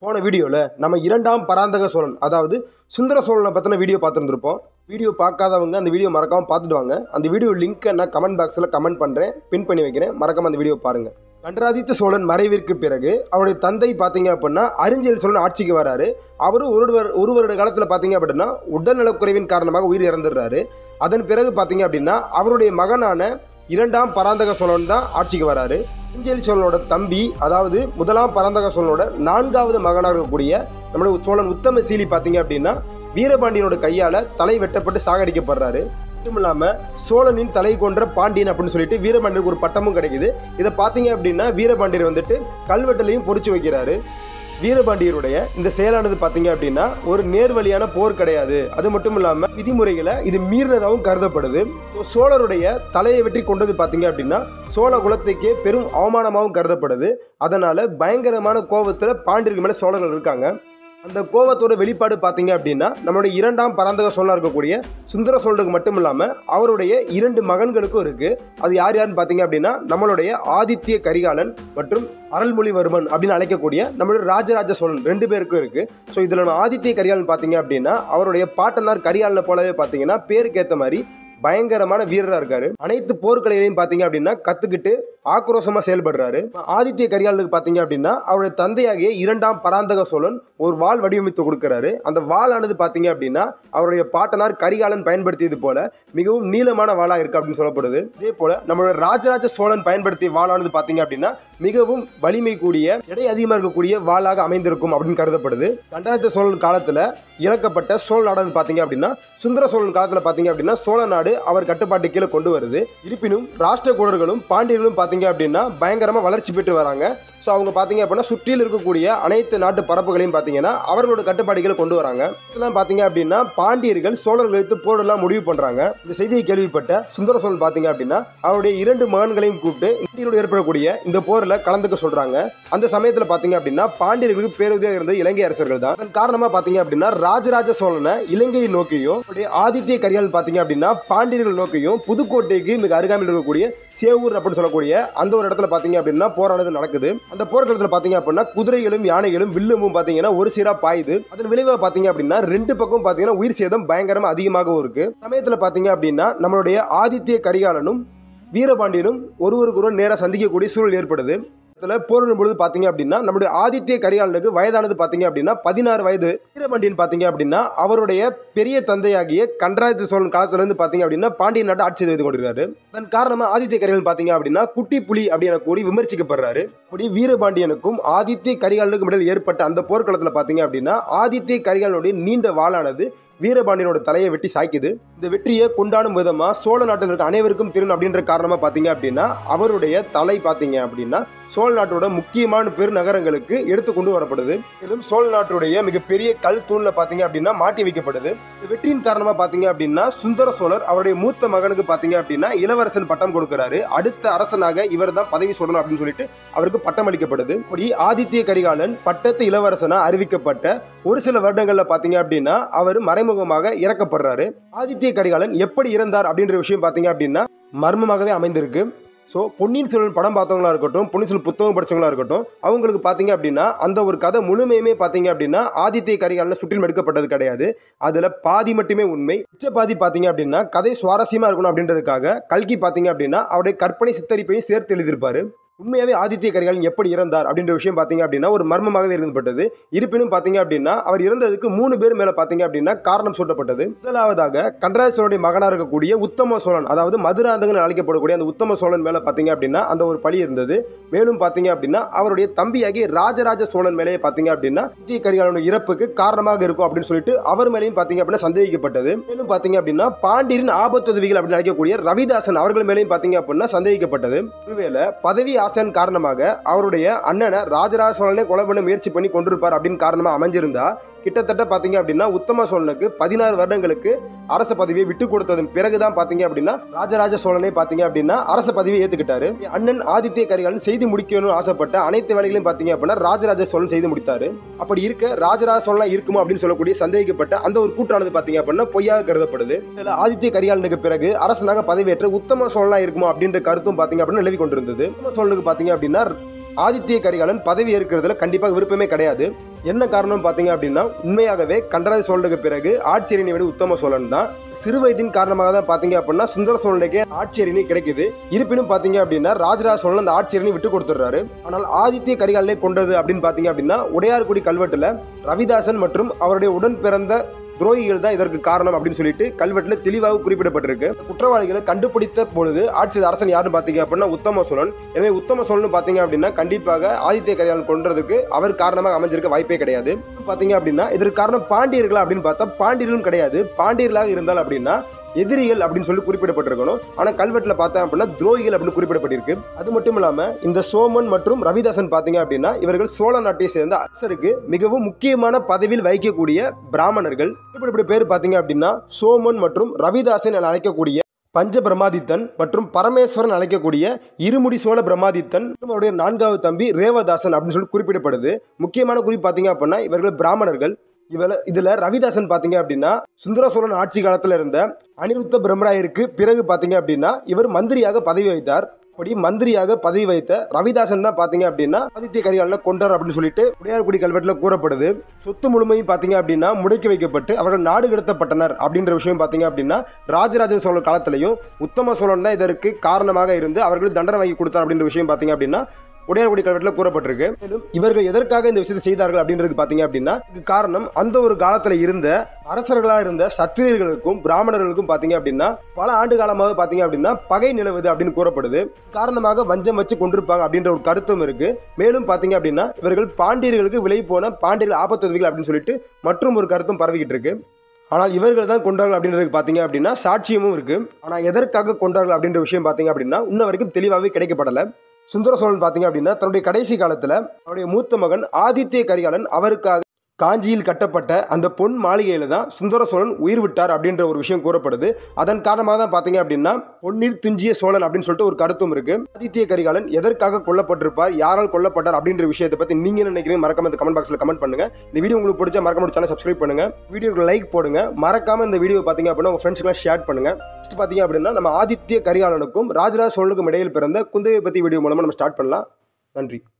போன வீடியோவில் நம்ம இரண்டாம் பராந்தக சோழன் அதாவது சுந்தர சோழனை பற்றின வீடியோ பார்த்துருந்துருப்போம் வீடியோ பார்க்காதவங்க அந்த வீடியோ மறக்காமல் பார்த்துட்டு வாங்க அந்த வீடியோ லிங்க்கை நான் கமெண்ட் பாக்ஸில் கமெண்ட் பண்ணுறேன் பின் பண்ணி வைக்கிறேன் மறக்காம அந்த வீடியோ பாருங்கள் கண்டராதித்த சோழன் மறைவிற்கு பிறகு அவருடைய தந்தை பார்த்தீங்க அப்படின்னா அரிஞ்சல் சோழன் ஆட்சிக்கு வராரு அவரும் ஒரு வரு- ஒரு வருட காலத்தில் பார்த்தீங்க அப்படின்னா உடல்நலக்குறைவின் காரணமாக உயிர் இறந்துடுறாரு அதன் பிறகு பார்த்தீங்க அப்படின்னா அவருடைய மகனான இரண்டாம் பராந்தக சோழன் தான் ஆட்சிக்கு வராரு அரிஞ்சல் சோழனோட தம்பி அதாவது முதலாம் பராந்தக சோழனோட நான்காவது மகனாக இருக்கக்கூடிய நம்மளுடைய சோழன் உத்தம சீலி பார்த்தீங்க அப்படின்னா வீரபாண்டியனோட கையால் தலை வெட்டப்பட்டு சாகடிக்கப்படுறாரு மட்டும் இல்லாமல் சோழனின் தலை கொன்ற பாண்டியன் அப்படின்னு சொல்லிட்டு வீரபாண்டியருக்கு ஒரு பட்டமும் கிடைக்குது இதை பார்த்தீங்க அப்படின்னா வீரபாண்டியர் வந்துட்டு கல்வெட்டுலையும் பொறிச்சு வைக்கிறாரு வீரபாண்டியருடைய இந்த செயலானது பார்த்தீங்க அப்படின்னா ஒரு நேர்வழியான போர் கிடையாது அது மட்டும் இல்லாமல் விதிமுறைகளை இது மீறினதாகவும் கருதப்படுது சோழருடைய தலையை வெற்றி கொண்டது பார்த்தீங்க அப்படின்னா சோழ குலத்துக்கே பெரும் அவமானமாகவும் கருதப்படுது அதனால பயங்கரமான கோபத்தில் பாண்டியருக்கு மேலே சோழர்கள் இருக்காங்க அந்த கோபத்தோட வெளிப்பாடு பார்த்தீங்க அப்படின்னா நம்மளுடைய இரண்டாம் பராந்தக சோழனா இருக்கக்கூடிய சுந்தர சோழனுக்கு மட்டும் இல்லாமல் அவருடைய இரண்டு மகன்களுக்கும் இருக்கு அது யார் யாருன்னு பார்த்தீங்க அப்படின்னா நம்மளுடைய ஆதித்ய கரிகாலன் மற்றும் அருள்மொழிவர்மன் அப்படின்னு அழைக்கக்கூடிய நம்மளுடைய ராஜராஜ சோழன் ரெண்டு பேருக்கும் இருக்கு ஸோ இதில் நம்ம ஆதித்ய கரிகாலன் பார்த்தீங்க அப்படின்னா அவருடைய பாட்டனார் கரிகாலனை போலவே பார்த்தீங்கன்னா பேருக்கு ஏற்ற மாதிரி பயங்கரமான வீரராக இருக்காரு அனைத்து போர்க்கலைகளையும் பார்த்தீங்க அப்படின்னா கற்றுக்கிட்டு ஆக்ரோஷமாக செயல்படுறாரு ஆதித்ய கரிகாலனுக்கு பார்த்தீங்க அப்படின்னா அவருடைய தந்தையாகிய இரண்டாம் பராந்தக சோழன் ஒரு வாள் வடிவமைத்து கொடுக்குறாரு அந்த வாளானது பார்த்தீங்க அப்படின்னா அவருடைய பாட்டனார் கரிகாலன் பயன்படுத்தியது போல மிகவும் நீளமான வாளாக இருக்கு அப்படின்னு சொல்லப்படுது இதே போல நம்மளுடைய ராஜராஜ சோழன் பயன்படுத்திய வாளானது பார்த்தீங்க அப்படின்னா மிகவும் வலிமை கூடிய எடை அதிகமாக இருக்கக்கூடிய வாளாக அமைந்திருக்கும் அப்படின்னு கருதப்படுது கண்டாயத்த சோழன் காலத்தில் இழக்கப்பட்ட சோழ நாடானது பார்த்தீங்க அப்படின்னா சுந்தர சோழன் காலத்தில் பார்த்தீங்க அப்படின்னா சோழ நாடு அவர் கட்டுப்பாட்டு கீழே கொண்டு வருது இருப்பினும் ராஷ்டிரகூடர்களும் பாண்டியர்களும் பார்த்தீங்க அப்படின்னா பயங்கரமாக வளர்ச்சி பெற்று வராங்க ஸோ அவங்க பார்த்தீங்க அப்படின்னா சுற்றியில் இருக்கக்கூடிய அனைத்து நாட்டு பரப்புகளையும் பார்த்தீங்கன்னா அவர்களோட கட்டுப்பாடுகளை கொண்டு வராங்க இதெல்லாம் பார்த்தீங்க அப்படின்னா பாண்டியர்கள் சோழர்கள் எடுத்து போரெல்லாம் முடிவு பண்ணுறாங்க இந்த செய்தியை கேள்விப்பட்ட சுந்தர சோழன் பார்த்தீங்க அப்படின்னா அவருடைய இரண்டு மகன்களையும் கூப்பிட்டு இந்தியோடு ஏற்படக்கூடிய இந்த போரில் கலந்துக்க சொல்கிறாங்க அந்த சமயத்தில் பார்த்தீங்க அப்படின்னா பாண்டியர்களுக்கு பேருதவியாக இருந்தது இலங்கை அரசர்கள் தான் அதன் காரணமாக பார்த்தீங்க அப்படின்னா ராஜராஜ சோழனை இலங்கையை நோக்கியும் அவருடைய ஆதித்ய கரிகால் பார்த்தீங்க அப்படின்னா பாண்டியர்கள் நோக்கியும் புதுக்கோட்டைக்கு மிக அருகாமையில் இருக்கக்கூடிய சேவூர் அப்படின்னு சொல்லக்கூடிய அந்த ஒரு இடத்துல பார்த்தீங்க அப்படின்னா போரானது நடக்குது அந்த போர்க்களத்தில் பார்த்தீங்க அப்படின்னா குதிரைகளும் யானைகளும் வில்லுமும் பார்த்தீங்கன்னா ஒரு சீராக பாயுது அதன் விளைவாக பார்த்தீங்க அப்படின்னா ரெண்டு பக்கம் பார்த்தீங்கன்னா உயிர் சேதம் பயங்கரமாக அதிகமாகவும் இருக்கு சமயத்தில் பார்த்தீங்க அப்படின்னா நம்மளுடைய ஆதித்ய கரிகாலனும் வீரபாண்டியனும் ஒருவருக்கு ஒருவர் நேராக சந்திக்கக்கூடிய சூழல் ஏற்படுது இதில் போரிடும் பொழுது பார்த்தீங்க அப்படின்னா நம்முடைய ஆதித்ய கரிகாலனுக்கு வயதானது பார்த்தீங்க அப்படின்னா பதினாறு வயது வீரபாண்டியன் பார்த்தீங்க அப்படின்னா அவருடைய பெரிய தந்தையாகிய கண்டராதித்த சோழன் காலத்திலிருந்து பார்த்தீங்க அப்படின்னா பாண்டிய நாட்டை ஆட்சி செய்து கொண்டிருக்காரு அதன் காரணமாக ஆதித்ய கரிகாலன் பார்த்தீங்க அப்படின்னா குட்டி புலி அப்படின்னு கூறி விமர்சிக்கப்படுறாரு அப்படி வீரபாண்டியனுக்கும் ஆதித்ய கரிகாலனுக்கும் இடையில் ஏற்பட்ட அந்த போர்க்களத்தில் பார்த்தீங்க அப்படின்னா ஆதித்ய கரிகாலனுடைய நீண்ட வாளானது வீரபாண்டியனோட தலையை வெட்டி சாய்க்குது இந்த வெற்றியை கொண்டாடும் விதமா சோழ நாட்டில் இருக்க அனைவருக்கும் திறன் அப்படின்ற காரணமா பாத்தீங்க அப்படின்னா அவருடைய தலை பாத்தீங்க அப்படின்னா சோழ நாட்டோட முக்கியமான பெருநகரங்களுக்கு எடுத்து கொண்டு வரப்படுது மேலும் சோழ நாட்டுடைய மிகப்பெரிய கல் தூண்ல பாத்தீங்க அப்படின்னா மாட்டி வைக்கப்படுது இந்த வெற்றியின் காரணமா பாத்தீங்க அப்படின்னா சுந்தர சோழர் அவருடைய மூத்த மகனுக்கு பாத்தீங்க அப்படின்னா இளவரசன் பட்டம் கொடுக்கிறாரு அடுத்த அரசனாக இவர் தான் பதவி சொல்லணும் அப்படின்னு சொல்லிட்டு அவருக்கு பட்டம் அளிக்கப்படுது அப்படி ஆதித்ய கரிகாலன் பட்டத்து இளவரசனா அறிவிக்கப்பட்ட ஒரு சில வருடங்கள்ல பாத்தீங்க அப்படின்னா அவர் மறைமுகமாக இறக்கப்படுறாரு ஆதித்ய கரிகாலன் எப்படி இறந்தார் அப்படின்ற விஷயம் பாத்தீங்க அப்படின்னா மர்மமாகவே அமைந்திருக்கு ஸோ பொன்னியின் செல்வன் படம் பார்த்தவங்களா இருக்கட்டும் பொன்னியின் செல்வன் புத்தகம் படிச்சவங்களா இருக்கட்டும் அவங்களுக்கு பார்த்தீங்க அப்படின்னா அந்த ஒரு கதை முழுமையுமே பார்த்தீங்க அப்படின்னா ஆதித்ய கரிகாலன் சுற்றிலும் எடுக்கப்பட்டது கிடையாது அதில் பாதி மட்டுமே உண்மை மிச்ச பாதி பார்த்தீங்க அப்படின்னா கதை சுவாரஸ்யமாக இருக்கணும் அப்படின்றதுக்காக கல்கி பார்த்தீங்க அப்படின்னா அவருடைய கற்பனை சித்தரிப்பையும் சேர்த்து எழுதியிருப்பாரு உண்மையாகவே ஆதித்ய கரிகாலன் எப்படி இறந்தார் அப்படின்ற விஷயம் பார்த்தீங்க அப்படின்னா ஒரு மர்மமாகவே இருந்தப்பட்டது இருப்பினும் பார்த்தீங்க அப்படின்னா அவர் இறந்ததுக்கு மூணு பேர் மேலே பார்த்தீங்க அப்படின்னா காரணம் சூட்டப்பட்டது முதலாவதாக கண்டராஜ சோழனுடைய மகனாக இருக்கக்கூடிய உத்தம சோழன் அதாவது மதுராந்தகன் அழைக்கப்படக்கூடிய அந்த உத்தம சோழன் மேலே பார்த்தீங்க அப்படின்னா அந்த ஒரு பழி இருந்தது மேலும் பார்த்தீங்க அப்படின்னா அவருடைய தம்பியாகி ராஜராஜ சோழன் மேலேயே பார்த்தீங்க அப்படின்னா ஆதித்ய கரிகாலனுடைய இறப்புக்கு காரணமாக இருக்கும் அப்படின்னு சொல்லிட்டு அவர் மேலேயும் பார்த்தீங்க அப்படின்னா சந்தேகிக்கப்பட்டது மேலும் பார்த்தீங்க அப்படின்னா பாண்டியரின் ஆபத்துதவிகள் அப்படின்னு அழைக்கக்கூடிய ரவிதாசன் அவர்கள் மேலேயும் பார்த்தீங்க அப்படின்னா சந்தேகிக்கப்பட்டது ஒருவேளை பதவி ஆசையின் காரணமாக அவருடைய அண்ணனை ராஜராஜ சோழனை கொலை பண்ண முயற்சி பண்ணி கொண்டிருப்பார் அப்படின்னு காரணமாக அமைஞ்சிருந்தா கிட்டத்தட்ட பார்த்தீங்க அப்படின்னா உத்தம சோழனுக்கு பதினாறு வருடங்களுக்கு அரச பதவியை விட்டு கொடுத்ததன் பிறகுதான் பார்த்தீங்க அப்படின்னா ராஜராஜ சோழனை பார்த்தீங்க அப்படின்னா அரச பதவியை ஏற்றுக்கிட்டாரு அண்ணன் ஆதித்ய கரிகாலன் செய்து முடிக்கணும்னு ஆசைப்பட்ட அனைத்து வேலைகளையும் பார்த்தீங்க அப்படின்னா ராஜராஜ சோழன் செய்து முடித்தாரு அப்படி இருக்க ராஜராஜ சோழனா இருக்குமோ அப்படின்னு சொல்லக்கூடிய சந்தேகிக்கப்பட்ட அந்த ஒரு கூட்டானது பார்த்தீங்க அப்படின்னா பொய்யாக கருதப்படுது இதுல ஆதித்ய கரிகாலனுக்கு பிறகு அரசனாக பதவியேற்ற உத்தம சோழனா இருக்குமோ அப்படின்ற கருத்தும் பார்த்தீங்க அப்படின்னா நிலவி கொண்டிருந்தது உத்தம சோழனுக்கு பார்த்தீங்க அப்படின்னா ஆதித்ய கரிகாலன் பதவி ஏற்கிறதுல கண்டிப்பாக விருப்பமே கிடையாது என்ன காரணம் பார்த்தீங்க அப்படின்னா உண்மையாகவே கண்டராஜ சோழனுக்கு பிறகு ஆட்சியரினை விட உத்தம சோழன் தான் சிறு வயதின் காரணமாக தான் பார்த்தீங்க அப்படின்னா சுந்தர சோழனுக்கே ஆட்சியரிணி கிடைக்குது இருப்பினும் பார்த்தீங்க அப்படின்னா ராஜராஜ சோழன் அந்த ஆட்சியரிணி விட்டு கொடுத்துட்றாரு ஆனால் ஆதித்ய கரிகாலனை கொண்டது அப்படின்னு பார்த்தீங்க அப்படின்னா உடையார்குடி கல்வெட்டுல ரவிதாசன் மற்றும் அவருடைய உடன் பிறந்த துரோகிகள் தான் இதற்கு காரணம் அப்படின்னு சொல்லிட்டு கல்வெட்டில் தெளிவாக குறிப்பிடப்பட்டிருக்கு குற்றவாளிகளை கண்டுபிடித்த பொழுது ஆட்சி அரசன் யாருன்னு பார்த்தீங்க அப்படின்னா உத்தம சோழன் எனவே உத்தம சோழன் பார்த்தீங்க அப்படின்னா கண்டிப்பாக ஆதித்ய கரிகாலன் கொன்றதுக்கு அவர் காரணமாக அமைஞ்சிருக்க வாய்ப்பே கிடையாது பார்த்தீங்க அப்படின்னா இதற்கு காரணம் பாண்டியர்களா அப்படின்னு பார்த்தா பாண்டியர்களும் கிடையாது பாண்டியர்களாக இருந்தால் அப்படின்னா எதிரிகள் அப்படின்னு சொல்லி குறிப்பிடப்பட்டிருக்கணும் ஆனால் கல்வெட்டில் பார்த்தா அப்படின்னா துரோகிகள் அப்படின்னு குறிப்பிடப்பட்டிருக்கு அது மட்டும் இல்லாமல் இந்த சோமன் மற்றும் ரவிதாசன் பார்த்தீங்க அப்படின்னா இவர்கள் சோழ நாட்டை சேர்ந்த அரசருக்கு மிகவும் முக்கியமான பதவியில் வைக்கக்கூடிய பிராமணர்கள் இப்படி பேர் பார்த்தீங்க அப்படின்னா சோமன் மற்றும் ரவிதாசன் என அழைக்கக்கூடிய பஞ்ச பிரமாதித்தன் மற்றும் பரமேஸ்வரன் அழைக்கக்கூடிய இருமுடி சோழ பிரமாதித்தன் மற்றும் அவருடைய நான்காவது தம்பி ரேவதாசன் அப்படின்னு சொல்லி குறிப்பிடப்படுது முக்கியமான குறிப்பு பார்த்தீங்க அப்படின்னா இவர்கள் பிராமணர்கள் இவள இதுல ரவிதாசன் பாத்தீங்க அப்படின்னா சுந்தர சோழன் ஆட்சி காலத்துல இருந்த அனிருத்த பிரம்மராயருக்கு பிறகு பாத்தீங்க அப்படின்னா இவர் மந்திரியாக பதவி வைத்தார் அப்படி மந்திரியாக பதவி வைத்த ரவிதாசன் தான் பாத்தீங்க அப்படின்னா ஆதித்ய கரிகாலனை கொண்டார் அப்படின்னு சொல்லிட்டு உடையார்குடி கல்வெட்டுல கூறப்படுது சொத்து முழுமையும் பாத்தீங்க அப்படின்னா முடக்கி வைக்கப்பட்டு அவர்கள் நாடு கடத்தப்பட்டனர் அப்படின்ற விஷயம் பாத்தீங்க அப்படின்னா ராஜராஜ சோழன் காலத்திலையும் உத்தம சோழன் தான் இதற்கு காரணமாக இருந்து அவர்கள் தண்டனை வாங்கி கொடுத்தார் அப்படின்ற விஷயம் பாத்தீங்க அப்படின்னா உடையார்குடி கல்வெட்டில் கூறப்பட்டிருக்கு மேலும் இவர்கள் எதற்காக இந்த விஷயத்தை செய்தார்கள் அப்படின்றது பார்த்தீங்க அப்படின்னா இதுக்கு காரணம் அந்த ஒரு காலத்தில் இருந்த அரசர்களாக இருந்த சத்திரியர்களுக்கும் பிராமணர்களுக்கும் பார்த்தீங்க அப்படின்னா பல ஆண்டு காலமாக பார்த்தீங்க அப்படின்னா பகை நிலவுது அப்படின்னு கூறப்படுது காரணமாக வஞ்சம் வச்சு கொண்டிருப்பாங்க அப்படின்ற ஒரு கருத்தும் இருக்கு மேலும் பார்த்தீங்க அப்படின்னா இவர்கள் பாண்டியர்களுக்கு விலை போன பாண்டியர்கள் ஆபத்துதவிகள் அப்படின்னு சொல்லிட்டு மற்றும் ஒரு கருத்தும் பரவிக்கிட்டு இருக்கு ஆனால் இவர்கள் தான் கொண்டார்கள் அப்படின்றது பார்த்தீங்க அப்படின்னா சாட்சியமும் இருக்கு ஆனால் எதற்காக கொண்டார்கள் அப்படின்ற விஷயம் பார்த்தீங்க அப்படின்னா இன்ன வரைக்கும் தெளிவாகவே கிடைக்கப்படலை சுந்தர சோழன் பார்த்தீங்க அப்படின்னா தன்னுடைய கடைசி காலத்தில் அவருடைய மூத்த மகன் ஆதித்ய கரிகாலன் அவருக்காக காஞ்சியில் கட்டப்பட்ட அந்த பொன் மாளிகையில தான் சுந்தர சோழன் உயிர் விட்டார் அப்படின்ற ஒரு விஷயம் கூறப்படுது அதன் காரணமாக தான் பார்த்தீங்க அப்படின்னா பொன்னில் துஞ்சிய சோழன் அப்படின்னு சொல்லிட்டு ஒரு கருத்தும் இருக்கு ஆதித்ய கரிகாலன் எதற்காக கொல்லப்பட்டிருப்பார் யாரால் கொல்லப்பட்டார் அப்படின்ற விஷயத்தை பத்தி நீங்க என்ன நினைக்கிறீங்க மறக்காம இந்த கமெண்ட் பாக்ஸ்ல கமெண்ட் பண்ணுங்க இந்த வீடியோ உங்களுக்கு பிடிச்சா மறக்காம சேனல் சப்ஸ்கிரைப் பண்ணுங்க வீடியோக்கு லைக் போடுங்க மறக்காம இந்த வீடியோ பார்த்தீங்க அப்படின்னா உங்க ஃப்ரெண்ட்ஸ்க்குலாம் ஷேர் பண்ணுங்க நெக்ஸ்ட் பார்த்தீங்க அப்படின்னா நம்ம ஆதித்ய கரிகாலனுக்கும் ராஜராஜ சோழனுக்கும் இடையில் பிறந்த குந்தவை பத்தி வீடியோ மூலமா நம்ம ஸ்டார்ட் பண்ணலாம் நன்றி